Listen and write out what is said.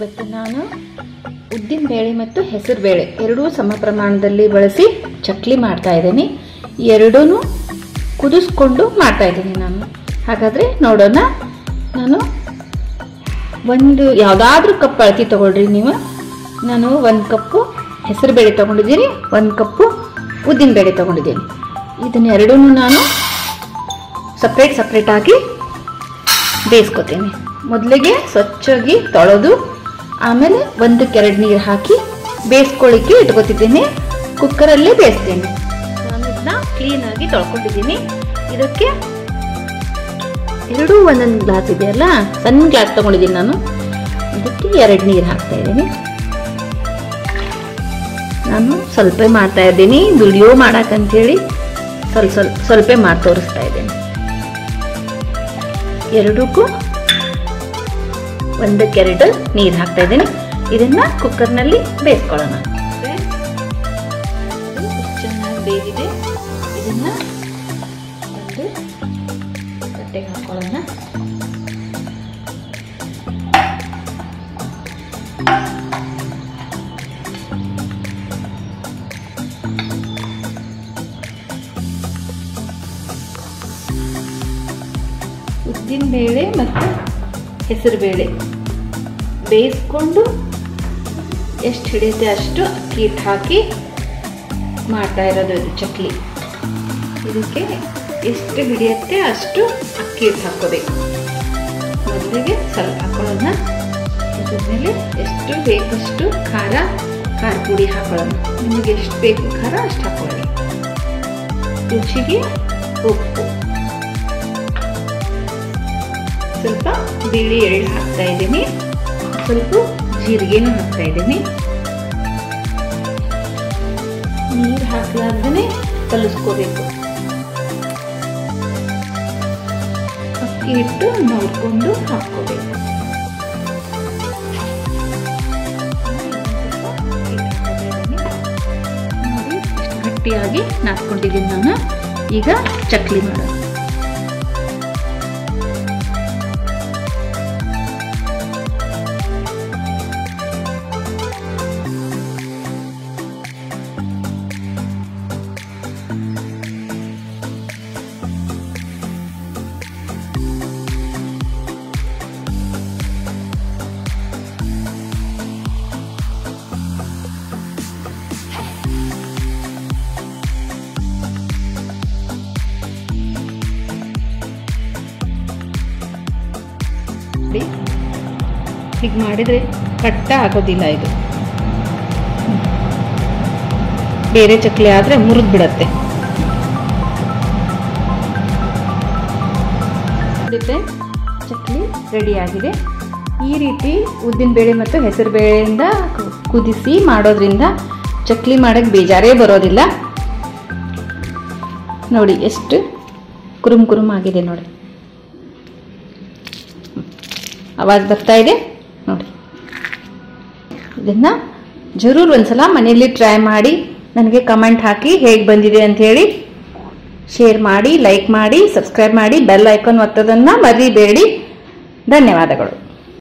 ಇವತ್ತು ನಾನು ಉದ್ದಿನ ಬೇಳೆ ಮತ್ತು ಹೆಸರು ಬೇಳೆ ಎರಡೂ ಸಮ ಪ್ರಮಾಣದಲ್ಲಿ ಬಳಸಿ ಚಕ್ಲಿ ಮಾಡ್ತಾ ಇದ್ದೀನಿ ಎರಡೂ ಕುದಿಸ್ಕೊಂಡು ಮಾಡ್ತಾ ಇದ್ದೀನಿ ನಾನು ಹಾಗಾದರೆ ನೋಡೋಣ ನಾನು ಒಂದು ಯಾವುದಾದ್ರೂ ಕಪ್ ಅಳತಿ ತೊಗೊಳ್ರಿ ನೀವು ನಾನು ಒಂದು ಕಪ್ಪು ಹೆಸರು ಬೇಳೆ ತೊಗೊಂಡಿದ್ದೀನಿ ಒಂದು ಕಪ್ಪು ಉದ್ದಿನ ಬೇಳೆ ತೊಗೊಂಡಿದ್ದೀನಿ ಇದನ್ನೆರಡೂ ನಾನು ಸಪ್ರೇಟ್ ಸಪ್ರೇಟಾಗಿ ಬೇಯಿಸ್ಕೊತೀನಿ ಮೊದಲಿಗೆ ಸ್ವಚ್ಛವಾಗಿ ತೊಳೆದು ಆಮೇಲೆ ಒಂದಕ್ಕೆ ಎರಡು ನೀರು ಹಾಕಿ ಬೇಯಿಸ್ಕೊಳ್ಳಿಕ್ಕೆ ಇಟ್ಕೊತಿದ್ದೀನಿ ಕುಕ್ಕರಲ್ಲೇ ಬೇಯಿಸ್ತೀನಿ ನಾನು ಇದನ್ನ ಕ್ಲೀನಾಗಿ ತೊಳ್ಕೊಂಡಿದ್ದೀನಿ ಇದಕ್ಕೆ ಎರಡೂ ಒಂದೊಂದು ಗ್ಲಾಸ್ ಇದೆಯಲ್ಲ ಸಣ್ಣ ಗ್ಲಾಸ್ ತೊಗೊಂಡಿದ್ದೀನಿ ನಾನು ಇದಕ್ಕೆ ಎರಡು ನೀರು ಹಾಕ್ತಾ ಇದ್ದೀನಿ ನಾನು ಸ್ವಲ್ಪ ಮಾಡ್ತಾ ಇದ್ದೀನಿ ವಿಡಿಯೋ ಮಾಡಕ್ಕಂತೇಳಿ ಸ್ವಲ್ಪ ಸ್ವಲ್ಪ ಸ್ವಲ್ಪ ಮಾಡಿ ತೋರಿಸ್ತಾ ಇದ್ದೀನಿ ಎರಡಕ್ಕೂ ಒಂದಕ್ಕೆರಡು ನೀರು ಹಾಕ್ತಾ ಇದ್ದೀನಿ ಇದನ್ನ ಕುಕ್ಕರ್ನಲ್ಲಿ ಬೇಯಿಸ್ಕೊಳ್ಳೋಣ ಚೆನ್ನಾಗಿ ಬೇಯಿದೆ ಇದನ್ನ ಒಂದು ತಟ್ಟೆಗೆ ಹಾಕೊಳ್ಳೋಣ ಉದ್ದಿನ ಬೇಳೆ ಮತ್ತು ಹೆಸರು ಬೇಳೆ ಬೇಯಿಸ್ಕೊಂಡು ಎಷ್ಟು ಹಿಡಿಯುತ್ತೆ ಅಷ್ಟು ಅಕ್ಕಿ ಹಿಟ್ಟು ಹಾಕಿ ಮಾಡ್ತಾ ಇರೋದು ಇದು ಚಕ್ಲಿ ಇದಕ್ಕೆ ಎಷ್ಟು ಹಿಡಿಯುತ್ತೆ ಅಷ್ಟು ಅಕ್ಕಿ ಹಿಟ್ಟು ಹಾಕೋಬೇಕು ಮೊದಲಿಗೆ ಸ್ವಲ್ಪ ಹಾಕೊಳ್ಳೋಣ ಇದ್ಮೇಲೆ ಎಷ್ಟು ಬೇಕಷ್ಟು ಖಾರ ಖಾರ ಪುಡಿ ಹಾಕೊಳ್ಳೋಣ ನಿಮಗೆ ಎಷ್ಟು ಬೇಕು ಖಾರ ಅಷ್ಟು ಹಾಕೊಳ್ಳಿ ರುಚಿಗೆ ಉಪ್ಪು ಸ್ವಲ್ಪ ಬಿಳಿ ಎಳ್ಳು ಹಾಕ್ತಾ ಇದ್ದೀನಿ ಸ್ವಲ್ಪ ಜೀರಿಗೆನೂ ಹಾಕ್ತಾ ಇದ್ದೀನಿ ನೀರು ಹಾಕ್ಲಾರ್ದೇ ಕಲಿಸ್ಕೋಬೇಕು ಅಕ್ಕಿ ಹಿಟ್ಟು ನೋಡ್ಕೊಂಡು ಹಾಕ್ಕೋಬೇಕು ನೋಡಿ ಇಷ್ಟು ಗಟ್ಟಿಯಾಗಿ ನಾದ್ಕೊಂಡಿದ್ದೀನಿ ನಾನು ಈಗ ಚಕ್ಲಿ ಮಾಡೋದು ನೋಡಿ ಹೀಗೆ ಮಾಡಿದರೆ ಕಟ್ಟ ಆಗೋದಿಲ್ಲ ಇದು ಬೇರೆ ಚಕ್ಲಿ ಆದರೆ ಮುರಿದು ಬಿಡತ್ತೆ ಚಕ್ಲಿ ರೆಡಿಯಾಗಿದೆ ಈ ರೀತಿ ಉದ್ದಿನ ಬೇಳೆ ಮತ್ತು ಹೆಸರು ಬೇಳೆಯಿಂದ ಕುದಿಸಿ ಮಾಡೋದ್ರಿಂದ ಚಕ್ಲಿ ಮಾಡೋಕ್ಕೆ ಬೇಜಾರೇ ಬರೋದಿಲ್ಲ ನೋಡಿ ಎಷ್ಟು ಕುರುಮ್ ಕುರುಮ್ ಆಗಿದೆ ನೋಡಿ ಆವಾಜ್ ಬರ್ತಾ ಇದೆ ನೋಡಿ ಇದನ್ನು ಜರೂರ್ ಒಂದ್ಸಲ ಮನೆಯಲ್ಲಿ ಟ್ರೈ ಮಾಡಿ ನನಗೆ ಕಮೆಂಟ್ ಹಾಕಿ ಹೇಗೆ ಬಂದಿದೆ ಅಂತ ಹೇಳಿ ಶೇರ್ ಮಾಡಿ ಲೈಕ್ ಮಾಡಿ ಸಬ್ಸ್ಕ್ರೈಬ್ ಮಾಡಿ ಬೆಲ್ ಐಕಾನ್ ಒತ್ತೋದನ್ನು ಮರಿಬೇಡಿ ಧನ್ಯವಾದಗಳು